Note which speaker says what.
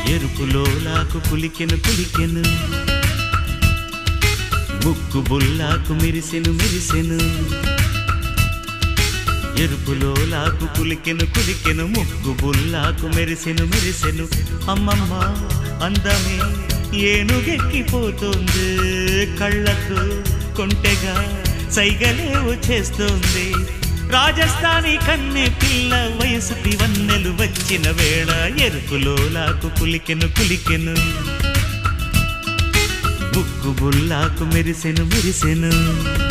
Speaker 1: ఎరుపులో లాకు కులికెను కులికెను ముక్కు బుల్లాకు మిరిసెను మిరిసెను ఎరుపులో లాకు కులికెను కులికెను ముక్కు బుల్లాకు మెరిసెను మెరిసెను అమ్మమ్మ అందమే ఏనుగెక్కిపోతుంది కళ్ళకు కొంటెగా సైగలేవు చేస్తుంది రాజస్థానీ కన్నె పిల్ల వయసుకి వన్నెలు వచ్చిన వేళ ఎరుపులో లాకు కులికెను కులికెను ముక్కు బుల్లాకు మెరిసెను మెరిసెను